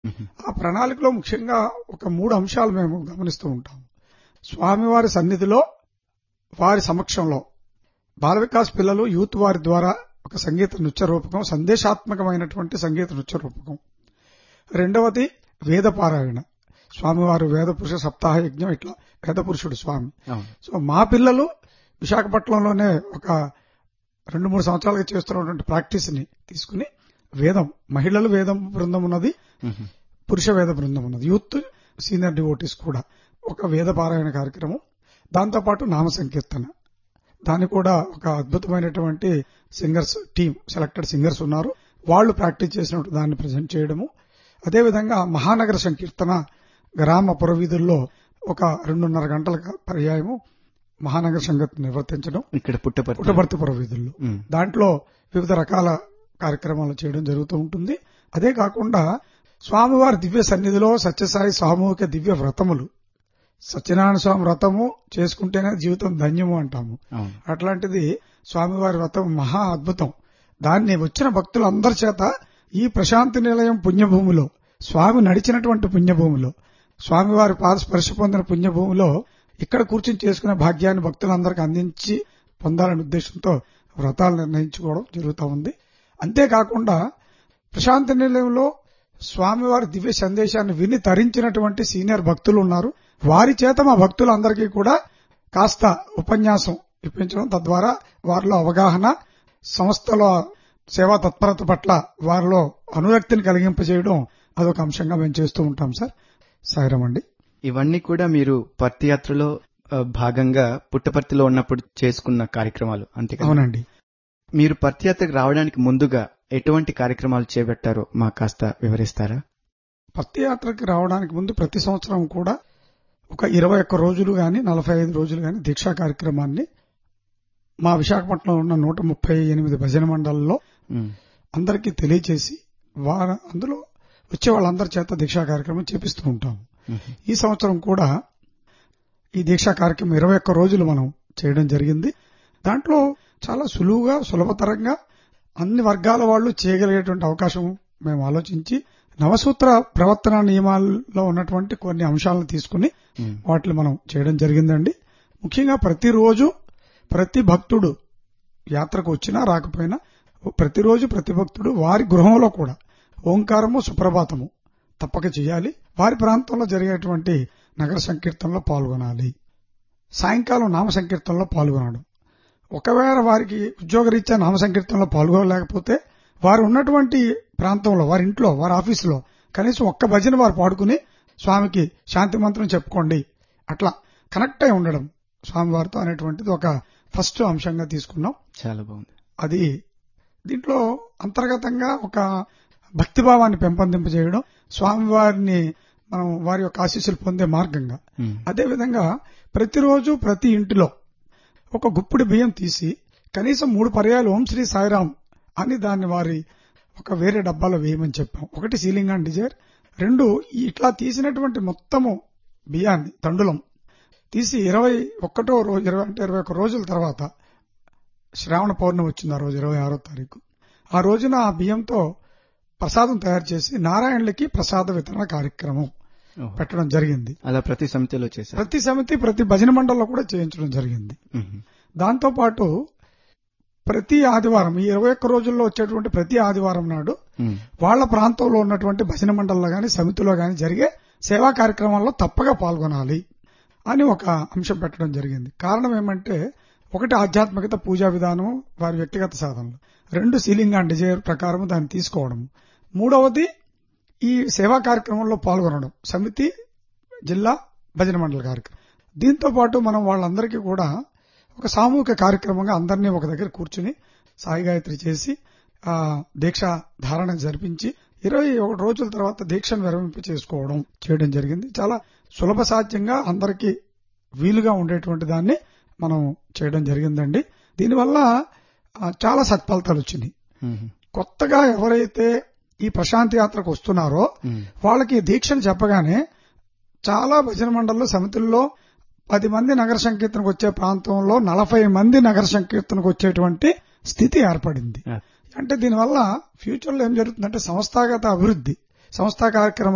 ఆ ప్రణాళికలో ముఖ్యంగా ఒక మూడు అంశాలు మేము గమనిస్తూ ఉంటాం స్వామివారి సన్నిధిలో వారి సమక్షంలో బాల వికాస్ పిల్లలు యూత్ వారి ద్వారా ఒక సంగీత నృత్య రూపకం సందేశాత్మకమైనటువంటి సంగీత నృత్య రూపకం రెండవది వేద పారాయణ స్వామివారు వేద పురుష సప్తాహ యజ్ఞం ఇట్లా వేద పురుషుడు స్వామి అవును సో మా పిల్లలు విశాఖపట్నంలోనే ఒక రెండు మూడు సంవత్సరాలుగా చేస్తున్నటువంటి ప్రాక్టీస్ ని తీసుకుని వేదం మహిళలు వేదం బృందం ఉన్నది మ్మ్. పురుష వేద బృందం ఉన్నది యూత్ సీనియర్ డివోటీస్ కూడా ఒక వేద పారాయణ కార్యక్రమం దాంతోపాటు నామ సంకీర్తన దాన్ని కూడా ఒక అద్భుతమైనటువంటి సింగర్స్ టీం సెలెక్టెడ్ సింగర్స్ ఉన్నారు వాళ్ళు ప్రాక్టీస్ చేసినట్టు దాన్ని ప్రజెంట్ చేయడము అదేవిధంగా మహానగర సంకీర్తన గ్రామ పురవీధుల్లో ఒక రెండున్నర గంటల పర్యాయము మహానగర సంగీతం నిర్వర్తించడం ఇక్కడ పుట్టపర్తి పుట్టపర్తి పురవీధుల్లో మ్మ్. దాంట్లో వివిధ రకాల కార్యక్రమాలు చేయడం జరుగుతూ ఉంటుంది అదే కాకుండా స్వామివారి దివ్య సన్నిధిలో సత్యసాయి సామూహిక దివ్య వ్రతములు సత్యనారాయణ స్వామి వ్రతము చేసుకుంటేనే జీవితం ధన్యము అంటాము అవును అట్లాంటిది స్వామివారి వ్రతం మహా అద్భుతం దాన్ని వచ్చిన భక్తులందరి చేత ఈ ప్రశాంతి నిలయం పుణ్యభూమిలో స్వామి నడిచినటువంటి పుణ్యభూమిలో స్వామివారి పాద స్పర్శ పొందిన పుణ్యభూమిలో ఇక్కడ కూర్చుని చేసుకునే భాగ్యాన్ని భక్తులందరికీ అందించి పొందాలనే ఉద్దేశంతో వ్రతాలు నిర్ణయించుకోవడం జరుగుతూ ఉంది అంతేకాకుండా ప్రశాంతి నిలయంలో స్వామివారి దివ్య సందేశాన్ని విని తరించినటువంటి సీనియర్ భక్తులు ఉన్నారు వారి చేత మా భక్తులందరికీ కూడా కాస్త ఉపన్యాసం ఇప్పించడం తద్వారా వారిలో అవగాహన సంస్థలో సేవా తత్పరత పట్ల వారిలో అనురక్తిని కలిగింపజేయడం అదొక అంశంగా మేము చేస్తూ ఉంటాం సార్ సాయిరామ్ అండి ఇవన్నీ కూడా మీరు పర్తి యాత్రలో ఆ, భాగంగా పుట్టపర్తిలో ఉన్నప్పుడు చేసుకున్న కార్యక్రమాలు అంతే కదా అవునండి మీరు పర్తి యాత్రకు రావడానికి ముందుగా ఎటువంటి కార్యక్రమాలు చేపట్టారో మాకు కాస్త వివరిస్తారా పత్తి యాత్రకి రావడానికి ముందు ప్రతి సంవత్సరం కూడా ఒక ఇరవై ఒక్క రోజులు గాని నలభై ఐదు రోజులు గాని దీక్షా కార్యక్రమాన్ని మా విశాఖపట్నంలో ఉన్న నూట ముప్పై ఎనిమిది భజన మండలంలో మ్మ్. అందరికీ తెలియచేసి వారు అందులో వచ్చే వాళ్ళందరి చేత దీక్షా కార్యక్రమం చేపిస్తూ ఉంటాం మ్మ్. ఈ సంవత్సరం కూడా ఈ దీక్షా కార్యక్రమం ఇరవై ఒక్క రోజులు మనం చేయడం జరిగింది దాంట్లో చాలా సులువుగా సులభతరంగా అన్ని వర్గాల వాళ్ళు చేయగలిగేటువంటి అవకాశం మేము ఆలోచించి నవసూత్ర ప్రవర్తన నియమాల్లో ఉన్నటువంటి కొన్ని అంశాలను తీసుకుని మ్మ్. వాటిని మనం చేయడం జరిగిందండి ముఖ్యంగా ప్రతిరోజు ప్రతి భక్తుడు యాత్రకు వచ్చినా రాకపోయినా ప్రతిరోజు ప్రతి భక్తుడు వారి గృహంలో కూడా ఓంకారము సుప్రభాతము తప్పక చేయాలి వారి ప్రాంతంలో జరిగేటువంటి నగర సంకీర్తనలో పాల్గొనాలి సాయంకాలం నామ సంకీర్తనలో పాల్గొనడం ఒకవేళ వారికి ఉద్యోగరీత్యా నామ సంకీర్తనలో పాల్గొనలేకపోతే వారు ఉన్నటువంటి ప్రాంతంలో వారి ఇంట్లో వారి ఆఫీసులో కనీసం ఒక్క భజన వారు పాడుకుని స్వామికి శాంతి మంత్రం చెప్పుకోండి అట్లా కనెక్ట్ అయి ఉండడం స్వామివారితో అనేటువంటిది ఒక ఫస్ట్ అంశంగా తీసుకున్నాం చాలా బాగుంది అది దీంట్లో అంతర్గతంగా ఒక భక్తిభావాన్ని పెంపొందింపజేయడం స్వామివారిని మనం వారి యొక్క ఆశీస్సులు పొందే మార్గంగా మ్మ్. అదేవిధంగా ప్రతిరోజు ప్రతి ఇంటిలో ఒక గుప్పిడి బియ్యం తీసి కనీసం మూడు పర్యాలు ఓం శ్రీ సాయిరాం అని దాన్ని వారి ఒక వేరే డబ్బాలో వేయమని చెప్పాం ఒకటి సీలింగ్ అండ్ డిజైర్ రెండు ఈ ఇట్లా తీసినటువంటి మొత్తము బియ్యాన్ని తండులం తీసి ఇరవై ఒక్కటో రోజు ఇరవై అంటే ఇరవై ఒక్క రోజుల తర్వాత శ్రావణ పౌర్ణమి వచ్చింది ఆ రోజు ఇరవై ఆరో తారీఖు ఆ రోజున ఆ బియ్యంతో ప్రసాదం తయారు చేసి నారాయణులకి ప్రసాద వితరణ కార్యక్రమం ఓహో. పెట్టడం జరిగింది అలా ప్రతి సమితిలో చేశారు ప్రతి సమితి ప్రతి భజన మండలిలో కూడా చేయించడం జరిగింది మ్మ్. దాంతో పాటు ప్రతి ఆదివారం ఈ ఇరవై ఒక్క రోజుల్లో వచ్చేటువంటి ప్రతి ఆదివారం నాడు మ్మ్. వాళ్ళ ప్రాంతంలో ఉన్నటువంటి భజన మండలిలో గాని సమితిలో గాని జరిగే సేవా కార్యక్రమాల్లో తప్పగా పాల్గొనాలి అని ఒక అంశం పెట్టడం జరిగింది కారణం ఏమంటే ఒకటి ఆధ్యాత్మికత పూజా విధానం వారి వ్యక్తిగత సాధనలు రెండు సీలింగ్ అండ్ డిజైర్ ప్రకారం దాన్ని తీసుకోవడం మూడవది ఈ సేవా కార్యక్రమంలో పాల్గొనడం సమితి జిల్లా భజన మండలి కార్యక్రమం దీంతో పాటు మనం వాళ్ళందరికీ కూడా ఒక సామూహిక కార్యక్రమంగా అందరినీ ఒక దగ్గర కూర్చుని సాయి గాయత్రి చేసి ఆ దీక్ష ధారణ జరిపించి ఇరవై ఒకటి రోజుల తర్వాత దీక్షను విరమింప చేసుకోవడం చేయడం జరిగింది చాలా సులభ సాధ్యంగా అందరికీ వీలుగా ఉండేటువంటి దాన్ని మనం చేయడం జరిగిందండి దీనివల్ల ఆ, చాలా సత్ఫలితాలు వచ్చినాయి మ్మ్. కొత్తగా ఎవరైతే ఈ ప్రశాంతి యాత్రకు వస్తున్నారో మ్మ్. వాళ్ళకి దీక్షను చెప్పగానే చాలా భజన మండళ్ళు సమితుల్లో పది మంది నగర సంకీర్తనకు వచ్చే ప్రాంతంలో నలభై మంది నగర సంకీర్తనకు వచ్చేటువంటి స్థితి ఏర్పడింది ఆ. అంటే దీనివల్ల ఫ్యూచర్ లో ఏం జరుగుతుందంటే సంస్థాగత అభివృద్ధి సంస్థా కార్యక్రమం